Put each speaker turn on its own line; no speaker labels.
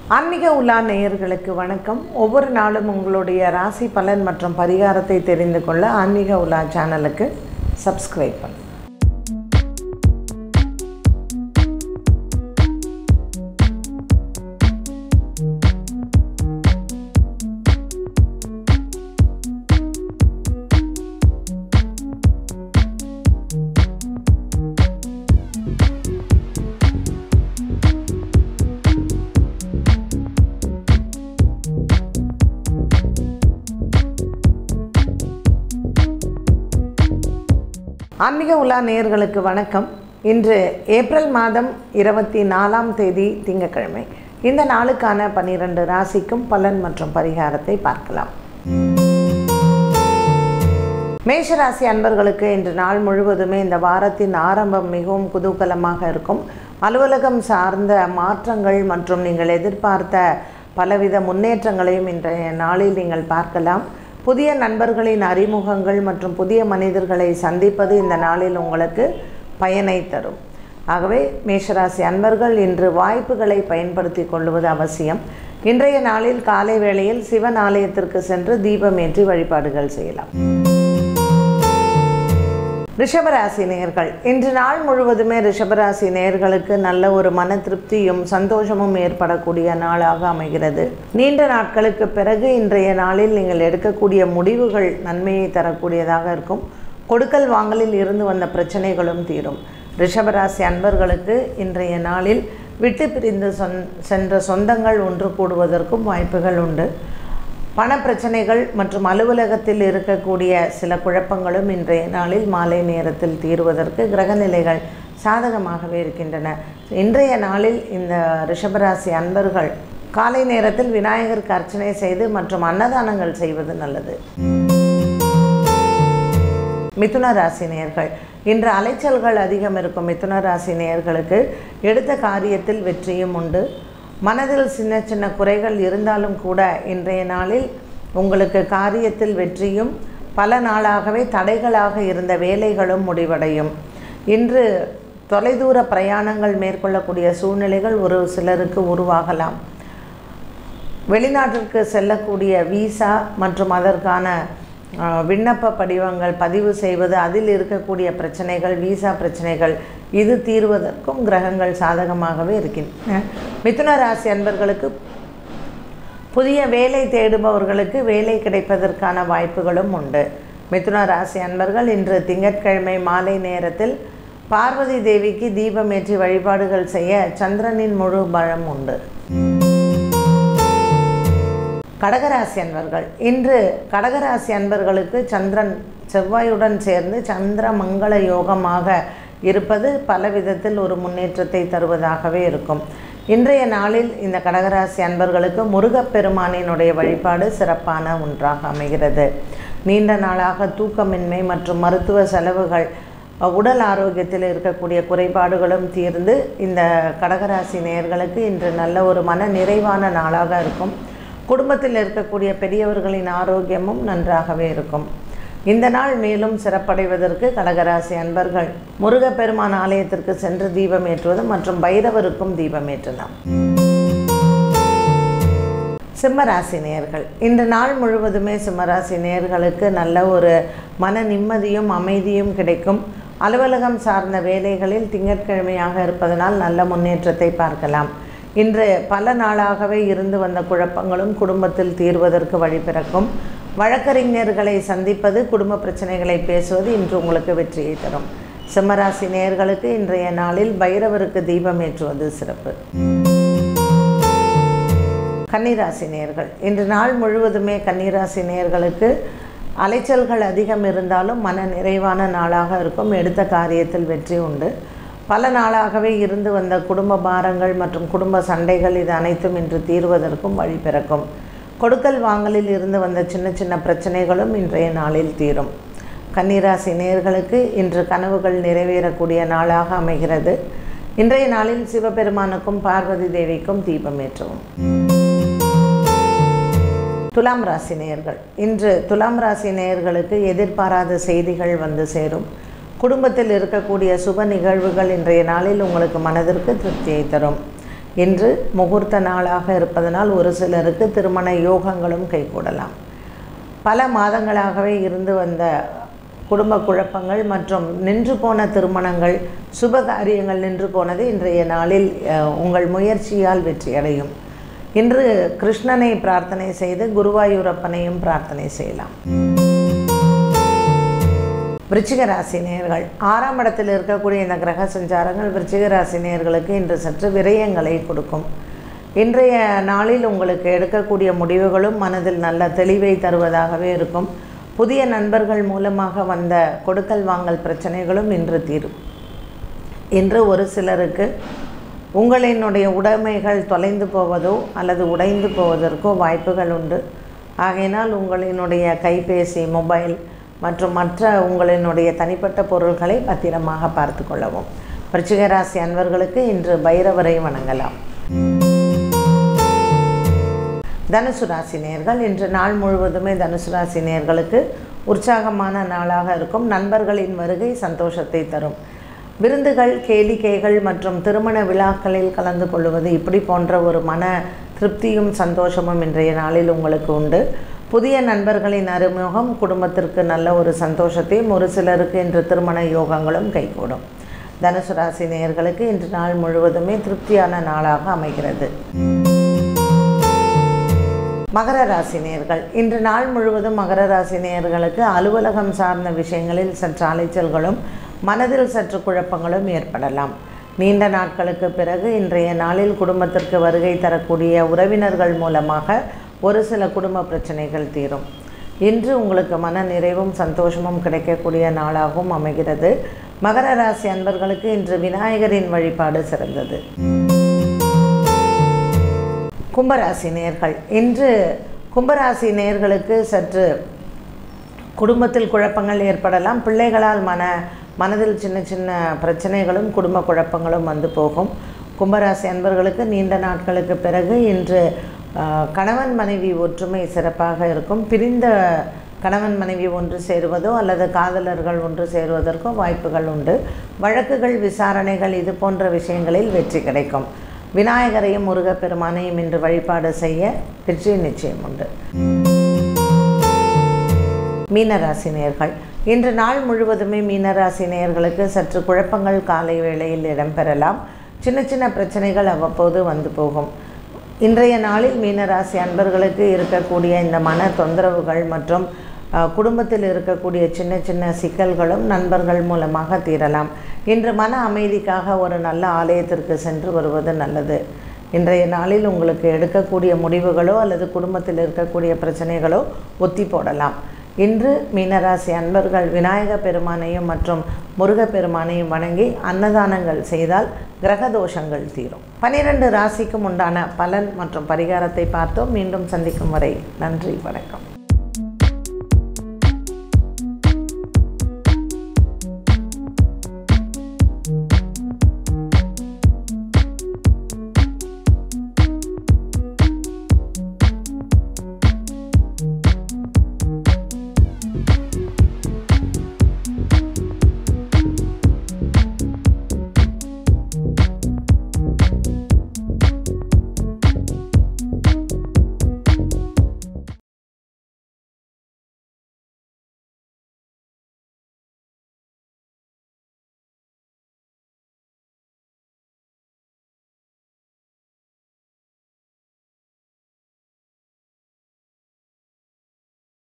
ஆன்மீக உலா நேயர்களுக்கு வணக்கம் ஒவ்வொரு நாளும் உங்களுடைய ராசி பலன் மற்றும் பரிகாரத்தை தெரிந்து கொள்ள ஆன்மீக உலா சேனலுக்கு சப்ஸ்கிரைப் பண்ணுங்க ஆன்மீக உலா நேயர்களுக்கு வணக்கம் இன்று ஏப்ரல் மாதம் இருபத்தி நாலாம் தேதி திங்கட்கிழமை இந்த நாளுக்கான பன்னிரண்டு ராசிக்கும் பலன் மற்றும் பரிகாரத்தை பார்க்கலாம் மேஷராசி அன்பர்களுக்கு இன்று நாள் முழுவதுமே இந்த வாரத்தின் ஆரம்பம் மிகவும் குதூகலமாக இருக்கும் அலுவலகம் சார்ந்த மாற்றங்கள் மற்றும் நீங்கள் எதிர்பார்த்த பலவித முன்னேற்றங்களையும் இன்றைய நாளில் நீங்கள் பார்க்கலாம் புதிய நண்பர்களின் அறிமுகங்கள் மற்றும் புதிய மனிதர்களை சந்திப்பது இந்த நாளில் உங்களுக்கு பயனை தரும் ஆகவே மேஷராசி அன்பர்கள் இன்று வாய்ப்புகளை பயன்படுத்தி கொள்வது அவசியம் இன்றைய நாளில் காலை வேளையில் சிவன் ஆலயத்திற்கு சென்று தீபம் ஏற்றி வழிபாடுகள் செய்யலாம் ரிஷபராசி நேயர்கள் இன்று நாள் முழுவதுமே ரிஷபராசி நேயர்களுக்கு நல்ல ஒரு மன திருப்தியும் சந்தோஷமும் ஏற்படக்கூடிய நாளாக அமைகிறது நீண்ட நாட்களுக்கு பிறகு இன்றைய நாளில் நீங்கள் எடுக்கக்கூடிய முடிவுகள் நன்மையை தரக்கூடியதாக இருக்கும் கொடுக்கல் வாங்கலில் இருந்து வந்த பிரச்சனைகளும் தீரும் ரிஷபராசி அன்பர்களுக்கு இன்றைய நாளில் விட்டு பிரிந்து சொன் சென்ற சொந்தங்கள் ஒன்று கூடுவதற்கும் வாய்ப்புகள் உண்டு பண பிரச்சனைகள் மற்றும் அலுவலகத்தில் இருக்கக்கூடிய சில குழப்பங்களும் இன்றைய நாளில் மாலை நேரத்தில் தீர்வதற்கு கிரகநிலைகள் சாதகமாகவே இருக்கின்றன இன்றைய நாளில் இந்த ரிஷபராசி அன்பர்கள் காலை நேரத்தில் விநாயகருக்கு அர்ச்சனை செய்து மற்றும் அன்னதானங்கள் செய்வது நல்லது மிதுன ராசி நேயர்கள் இன்று அலைச்சல்கள் அதிகம் இருக்கும் மிதுன ராசி நேயர்களுக்கு எடுத்த காரியத்தில் வெற்றியும் உண்டு மனதில் சின்ன சின்ன குறைகள் இருந்தாலும் கூட இன்றைய நாளில் உங்களுக்கு காரியத்தில் வெற்றியும் பல நாளாகவே தடைகளாக இருந்த வேலைகளும் முடிவடையும் இன்று தொலைதூர பிரயாணங்கள் மேற்கொள்ளக்கூடிய சூழ்நிலைகள் ஒரு சிலருக்கு உருவாகலாம் வெளிநாட்டிற்கு செல்லக்கூடிய விசா மற்றும் அதற்கான அஹ், விண்ணப்ப படிவங்கள் பதிவு செய்வது அதில் இருக்கக்கூடிய பிரச்சனைகள் விசா பிரச்சனைகள் இது தீர்வதற்கும் கிரகங்கள் சாதகமாகவே இருக்கின்றன மிதுன ராசி அன்பர்களுக்கு புதிய வேலை தேடுபவர்களுக்கு வேலை கிடைப்பதற்கான வாய்ப்புகளும் உண்டு மிதுன ராசி அன்பர்கள் இன்று திங்கட்கிழமை மாலை நேரத்தில் பார்வதி தேவிக்கு தீபம் ஏற்றி வழிபாடுகள் செய்ய சந்திரனின் முழு பலம் உண்டு கடகராசி அன்பர்கள் இன்று கடகராசி அன்பர்களுக்கு சந்திரன் செவ்வாயுடன் சேர்ந்து சந்திர மங்கள யோகமாக இருப்பது பல விதத்தில் ஒரு முன்னேற்றத்தை தருவதாகவே இருக்கும் இன்றைய நாளில் இந்த கடகராசி அன்பர்களுக்கு முருகப்பெருமானினுடைய வழிபாடு சிறப்பான ஒன்றாக அமைகிறது நீண்ட நாளாக தூக்கமின்மை மற்றும் மருத்துவ செலவுகள் உடல் ஆரோக்கியத்தில் இருக்கக்கூடிய குறைபாடுகளும் தீர்ந்து இந்த கடகராசி நேயர்களுக்கு இன்று நல்ல ஒரு மன நிறைவான நாளாக இருக்கும் குடும்பத்தில் இருக்கக்கூடிய பெரியவர்களின் ஆரோக்கியமும் நன்றாகவே இருக்கும் இந்த நாள் மேலும் சிறப்படைவதற்கு கடகராசி அன்பர்கள் முருகப்பெருமான் ஆலயத்திற்கு சென்று தீபம் ஏற்றுவது மற்றும் பைரவருக்கும் தீபம் ஏற்றலாம் சிம்மராசி நேயர்கள் இன்று நாள் முழுவதுமே சிம்மராசி நேயர்களுக்கு நல்ல ஒரு மன நிம்மதியும் அமைதியும் கிடைக்கும் அலுவலகம் சார்ந்த வேலைகளில் திங்கட்கிழமையாக இருப்பதனால் நல்ல முன்னேற்றத்தை பார்க்கலாம் இன்று பல நாளாகவே இருந்து வந்த குழப்பங்களும் குடும்பத்தில் தீர்வதற்கு வழிபிறக்கும் வழக்கறிஞர்களை சந்திப்பது குடும்ப பிரச்சனைகளை பேசுவது இன்று உங்களுக்கு வெற்றியை தரும் சிம்மராசி நேயர்களுக்கு இன்றைய நாளில் பைரவருக்கு தீபம் ஏற்றுவது சிறப்பு கன்னிராசி நேயர்கள் இன்று நாள் முழுவதுமே கன்னிராசி நேயர்களுக்கு அலைச்சல்கள் அதிகம் இருந்தாலும் மன நிறைவான நாளாக இருக்கும் எடுத்த காரியத்தில் வெற்றி உண்டு பல நாளாகவே இருந்து வந்த குடும்ப பாரங்கள் மற்றும் குடும்ப சண்டைகள் இது அனைத்தும் இன்று தீர்வதற்கும் வழி பிறக்கும் கொடுக்கல் வாங்கலில் இருந்து வந்த சின்ன சின்ன பிரச்சனைகளும் இன்றைய நாளில் தீரும் கன்னிராசி நேயர்களுக்கு இன்று கனவுகள் நிறைவேறக்கூடிய நாளாக அமைகிறது இன்றைய நாளில் சிவபெருமானுக்கும் பார்வதி தேவிக்கும் தீபம் ஏற்றவும் துலாம் ராசி நேயர்கள் இன்று துலாம் ராசி நேயர்களுக்கு எதிர்பாராத செய்திகள் வந்து சேரும் குடும்பத்தில் இருக்கக்கூடிய சுப நிகழ்வுகள் இன்றைய நாளில் உங்களுக்கு மனதிற்கு திருப்தியை தரும் இன்று முகூர்த்த நாளாக இருப்பதனால் ஒரு சிலருக்கு திருமண யோகங்களும் கைகூடலாம் பல மாதங்களாகவே இருந்து வந்த குடும்ப குழப்பங்கள் மற்றும் நின்று போன திருமணங்கள் சுப காரியங்கள் நின்று போனது இன்றைய நாளில் அஹ், உங்கள் முயற்சியால் வெற்றியடையும் இன்று கிருஷ்ணனை பிரார்த்தனை செய்து குருவாயூரப்பனையும் பிரார்த்தனை செய்யலாம் விருச்சிக ராசி நேயர்கள் ஆறாம் இடத்தில் இருக்கக்கூடிய இந்த கிரக சஞ்சாரங்கள் விருச்சிக ராசி நேயர்களுக்கு இன்று சற்று விரயங்களை கொடுக்கும் இன்றைய நாளில் உங்களுக்கு எடுக்கக்கூடிய முடிவுகளும் மனதில் நல்ல தெளிவை தருவதாகவே இருக்கும் புதிய நண்பர்கள் மூலமாக வந்த கொடுக்கல் வாங்கல் பிரச்சனைகளும் இன்று தீரும் இன்று ஒரு சிலருக்கு உங்களினுடைய உடைமைகள் தொலைந்து போவதோ அல்லது உடைந்து போவதற்கோ வாய்ப்புகள் உண்டு ஆகையினால் உங்களினுடைய கைபேசி மொபைல் மற்றும் மற்ற உங்களினுடைய தனிப்பட்ட பொருள்களை பத்திரமாக பார்த்து கொள்ளவும் விருச்சிக ராசி அன்பர்களுக்கு இன்று பைரவரை வணங்கலாம் தனுசு ராசி நேர்கள் இன்று நாள் முழுவதுமே தனுசு ராசி நேர்களுக்கு உற்சாகமான நாளாக இருக்கும் நண்பர்களின் வருகை சந்தோஷத்தை தரும் விருந்துகள் கேளிக்கைகள் மற்றும் திருமண விழாக்களில் கலந்து கொள்வது இப்படி போன்ற ஒரு மன திருப்தியும் சந்தோஷமும் இன்றைய நாளில் உங்களுக்கு உண்டு புதிய நண்பர்களின் அறிமுகம் குடும்பத்திற்கு நல்ல ஒரு சந்தோஷத்தையும் ஒரு சிலருக்கு இன்று திருமண யோகங்களும் கைகூடும் தனுசு ராசி நேயர்களுக்கு இன்று நாள் முழுவதுமே திருப்தியான நாளாக அமைகிறது மகர ராசி நேயர்கள் இன்று நாள் முழுவதும் மகர ராசி நேயர்களுக்கு அலுவலகம் சார்ந்த விஷயங்களில் சற்று அலைச்சல்களும் மனதில் சற்று குழப்பங்களும் ஏற்படலாம் நீண்ட நாட்களுக்கு பிறகு இன்றைய நாளில் குடும்பத்திற்கு வருகை தரக்கூடிய உறவினர்கள் மூலமாக ஒரு சில குடும்ப பிரச்சனைகள் தீரும் இன்று உங்களுக்கு மன நிறைவும் சந்தோஷமும் கிடைக்கக்கூடிய நாளாகவும் அமைகிறது மகர ராசி அன்பர்களுக்கு இன்று விநாயகரின் வழிபாடு சிறந்தது கும்பராசி நேர்கள் இன்று கும்பராசி நேர்களுக்கு சற்று குடும்பத்தில் குழப்பங்கள் ஏற்படலாம் பிள்ளைகளால் மன மனதில் சின்ன சின்ன பிரச்சனைகளும் குடும்ப குழப்பங்களும் வந்து போகும் கும்பராசி அன்பர்களுக்கு நீண்ட நாட்களுக்கு பிறகு இன்று ஆஹ், கணவன் மனைவி ஒற்றுமை சிறப்பாக இருக்கும் பிரிந்த கணவன் மனைவி ஒன்று சேருவதோ அல்லது காதலர்கள் ஒன்று சேருவதற்கோ வாய்ப்புகள் உண்டு வழக்குகள் விசாரணைகள் இது போன்ற விஷயங்களில் வெற்றி கிடைக்கும் விநாயகரையும் முருகப்பெருமானையும் இன்று வழிபாடு செய்ய வெற்றி நிச்சயம் உண்டு மீனராசி நேயர்கள் இன்று நாள் முழுவதுமே மீனராசி நேயர்களுக்கு சற்று குழப்பங்கள் காலை வேளையில் இடம்பெறலாம் சின்ன சின்ன பிரச்சனைகள் அவ்வப்போது வந்து போகும் இன்றைய நாளில் மீனராசி அன்பர்களுக்கு இருக்கக்கூடிய இந்த மன தொந்தரவுகள் மற்றும் அஹ், குடும்பத்தில் இருக்கக்கூடிய சின்ன சின்ன சிக்கல்களும் நண்பர்கள் மூலமாக தீரலாம் இன்று மன அமைதிக்காக ஒரு நல்ல ஆலயத்திற்கு சென்று வருவது நல்லது இன்றைய நாளில் உங்களுக்கு எடுக்கக்கூடிய முடிவுகளோ அல்லது குடும்பத்தில் இருக்கக்கூடிய பிரச்சனைகளோ ஒத்தி போடலாம் இன்று மீனராசி அன்பர்கள் விநாயக பெருமானையும் மற்றும் முருகப் பெருமானையும் வணங்கி அன்னதானங்கள் செய்தால் கிரக தோஷங்கள் தீரும் பனிரெண்டு ராசிக்கும் உண்டான பலன் மற்றும் பரிகாரத்தை பார்த்தோம் மீண்டும் சந்திக்கும் வரை நன்றி வணக்கம்